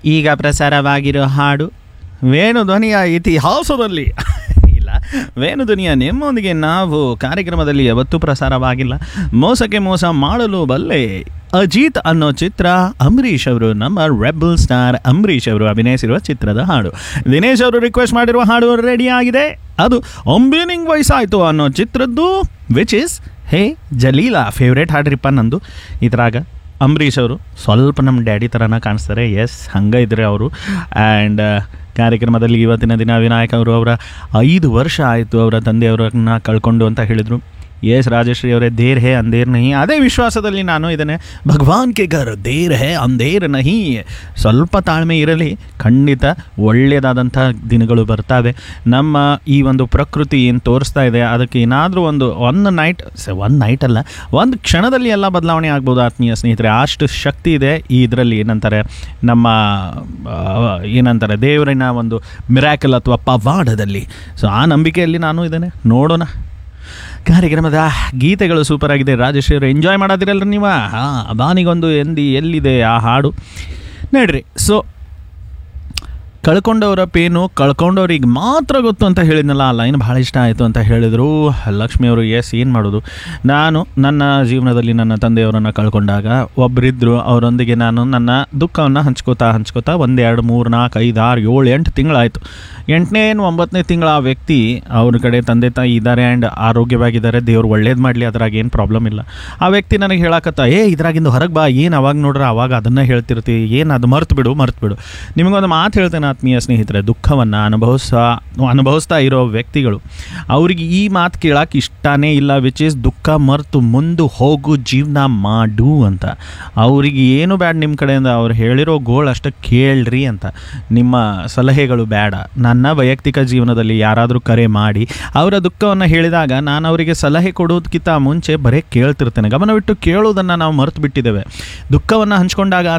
ಈಗ ಪ್ರಸಾರವಾಗಿರೋ ಹಾಡು ವೇಣುಧ್ವನಿಯ ಇತಿಹಾಸದಲ್ಲಿ ಇಲ್ಲ ವೇಣುಧ್ವನಿಯ ನಿಮ್ಮೊಂದಿಗೆ ನಾವು ಕಾರ್ಯಕ್ರಮದಲ್ಲಿ ಯಾವತ್ತೂ ಪ್ರಸಾರವಾಗಿಲ್ಲ ಮೋಸಕ್ಕೆ ಮೋಸ ಮಾಡಲು ಬಲ್ಲೆ ಅಜಿತ್ ಅನ್ನೋ ಚಿತ್ರ ಅಂಬರೀಷ್ ಅವರು ನಮ್ಮ ರೆಬಲ್ ಸ್ಟಾರ್ ಅಂಬರೀಷ್ ಅವರು ಅಭಿನಯಿಸಿರುವ ಚಿತ್ರದ ಹಾಡು ದಿನೇಶ್ ಅವರು ರಿಕ್ವೆಸ್ಟ್ ಮಾಡಿರುವ ಹಾಡು ರೆಡಿ ಆಗಿದೆ ಅದು ಒಂಬೇನಿಂಗ್ ವಯಸ್ಸಾಯಿತು ಅನ್ನೋ ಚಿತ್ರದ್ದು which is hey Jaleela favourite ಹಾಡ್ರಿಪ್ಪ ನಂದು ಇದ್ರಾಗ ಅಂಬರೀಷ್ ಅವರು ಸ್ವಲ್ಪ ನಮ್ಮ ಡ್ಯಾಡಿ ಥರನ ಕಾಣಿಸ್ತಾರೆ ಎಸ್ ಹಂಗೆ ಇದ್ರೆ ಅವರು ಆ್ಯಂಡ್ ಕಾರ್ಯಕ್ರಮದಲ್ಲಿ ಇವತ್ತಿನ ದಿನ ವಿನಾಯಕ್ ಅವರು ಅವರ ಐದು ವರ್ಷ ಆಯಿತು ಅವರ ತಂದೆಯವರನ್ನ ಕಳ್ಕೊಂಡು ಅಂತ ಹೇಳಿದರು ಎಸ್ ರಾಜಶ್ರೀ ಅವರೇ ದೇರ್ ಹೇ ಅಂದೇರ್ ನಹಿ ಅದೇ ವಿಶ್ವಾಸದಲ್ಲಿ ನಾನು ಇದನ್ನೇ ಭಗವಾನ್ ಕೆ ಘರ್ ದೇರ್ ಹೇ ಅಂದೇರ್ ನಹಿ ಸ್ವಲ್ಪ ತಾಳ್ಮೆ ಇರಲಿ ಖಂಡಿತ ಒಳ್ಳೆಯದಾದಂಥ ದಿನಗಳು ಬರ್ತಾವೆ ನಮ್ಮ ಈ ಒಂದು ಪ್ರಕೃತಿ ಏನು ತೋರಿಸ್ತಾ ಇದೆ ಅದಕ್ಕೆ ಏನಾದರೂ ಒಂದು ಒಂದು ನೈಟ್ ಒಂದು ನೈಟ್ ಅಲ್ಲ ಒಂದು ಕ್ಷಣದಲ್ಲಿ ಎಲ್ಲ ಬದಲಾವಣೆ ಆಗ್ಬೋದು ಆತ್ಮೀಯ ಸ್ನೇಹಿತರೆ ಅಷ್ಟು ಶಕ್ತಿ ಇದೆ ಈ ಇದರಲ್ಲಿ ಏನಂತಾರೆ ನಮ್ಮ ಆ, ಏನಂತಾರೆ ದೇವರಿನ ಒಂದು ಮಿರಾಕಲ್ ಅಥವಾ ಪವಾಡದಲ್ಲಿ ಸೊ ಆ ನಂಬಿಕೆಯಲ್ಲಿ ನಾನು ಇದನ್ನೇ ನೋಡೋಣ ಕಾರ್ಯಕ್ರಮದ ಗೀತೆಗಳು ಸೂಪರ್ ಆಗಿದೆ ರಾಜೇಶ್ ಅವರು ಎಂಜಾಯ್ ಮಾಡೋದಿರಲ್ಲ ನೀವು ಹಾಂ ಬಾನಿಗೊಂದು ಎಂದಿ ಎಲ್ಲಿದೆ ಆ ಹಾಡು ನೋಡ್ರಿ ಸೊ ಕಳ್ಕೊಂಡವರ ಪೇನು ಕಳ್ಕೊಂಡವ್ರಿಗೆ ಮಾತ್ರ ಗೊತ್ತು ಅಂತ ಹೇಳಿದ್ನಲ್ಲ ಆ ಲೈನ್ ಭಾಳ ಇಷ್ಟ ಆಯಿತು ಅಂತ ಹೇಳಿದರು ಲಕ್ಷ್ಮಿ ಅವರು ಎಸ್ ಏನು ಮಾಡೋದು ನಾನು ನನ್ನ ಜೀವನದಲ್ಲಿ ನನ್ನ ತಂದೆಯವರನ್ನು ಕಳ್ಕೊಂಡಾಗ ಒಬ್ಬರಿದ್ದರು ಅವರೊಂದಿಗೆ ನಾನು ನನ್ನ ದುಃಖವನ್ನು ಹಂಚ್ಕೋತಾ ಹಂಚ್ಕೋತಾ ಒಂದು ಎರಡು ಮೂರು ನಾಲ್ಕು ಐದು ಆರು ಏಳು ಎಂಟು ತಿಂಗಳಾಯಿತು ಎಂಟನೇ ಏನು ಒಂಬತ್ತನೇ ತಿಂಗಳ ಆ ವ್ಯಕ್ತಿ ಅವ್ರ ಕಡೆ ತಂದೆ ತಾಯಿ ಇದ್ದಾರೆ ಆ್ಯಂಡ್ ಆರೋಗ್ಯವಾಗಿದ್ದಾರೆ ದೇವ್ರು ಒಳ್ಳೇದು ಮಾಡಲಿ ಅದ್ರಾಗ ಏನು ಪ್ರಾಬ್ಲಮ್ ಇಲ್ಲ ಆ ವ್ಯಕ್ತಿ ನನಗೆ ಹೇಳಕತ್ತ ಏ ಇದ್ರಾಗಿಂದ ಹೊರಗೆ ಬಾ ಏನು ಅವಾಗ ನೋಡ್ರೆ ಅವಾಗ ಅದನ್ನು ಹೇಳ್ತಿರ್ತೀವಿ ಏನು ಅದು ಮರ್ತು ಬಿಡು ಮರ್ತು ಬಿಡು ನಿಮಗೊಂದು ಮಾತು ಹೇಳ್ತೇನೆ ಆತ್ಮೀಯ ಸ್ನೇಹಿತರೆ ದುಃಖವನ್ನು ಅನುಭವಿಸ ಅನುಭವಿಸ್ತಾ ಇರೋ ವ್ಯಕ್ತಿಗಳು ಅವ್ರಿಗೆ ಈ ಮಾತು ಕೇಳಕ್ಕೆ ಇಷ್ಟನೇ ಇಲ್ಲ ವಿಚ್ ಇಸ್ ದುಃಖ ಮರ್ತು ಮುಂದೆ ಹೋಗು ಜೀವನ ಮಾಡು ಅಂತ ಅವ್ರಿಗೆ ಏನು ಬೇಡ ನಿಮ್ಮ ಕಡೆಯಿಂದ ಅವ್ರು ಹೇಳಿರೋ ಗೋಳ್ ಅಷ್ಟೇ ಕೇಳ್ರಿ ಅಂತ ನಿಮ್ಮ ಸಲಹೆಗಳು ಬೇಡ ನನ್ನ ವೈಯಕ್ತಿಕ ಜೀವನದಲ್ಲಿ ಯಾರಾದರೂ ಕರೆ ಮಾಡಿ ಅವರ ದುಃಖವನ್ನು ಹೇಳಿದಾಗ ನಾನು ಅವರಿಗೆ ಸಲಹೆ ಕೊಡೋದಕ್ಕಿಂತ ಮುಂಚೆ ಬರೀ ಕೇಳ್ತಿರ್ತೇನೆ ಗಮನವಿಟ್ಟು ಕೇಳೋದನ್ನು ನಾವು ಮರೆತು ಬಿಟ್ಟಿದ್ದೇವೆ ದುಃಖವನ್ನು ಹಂಚ್ಕೊಂಡಾಗ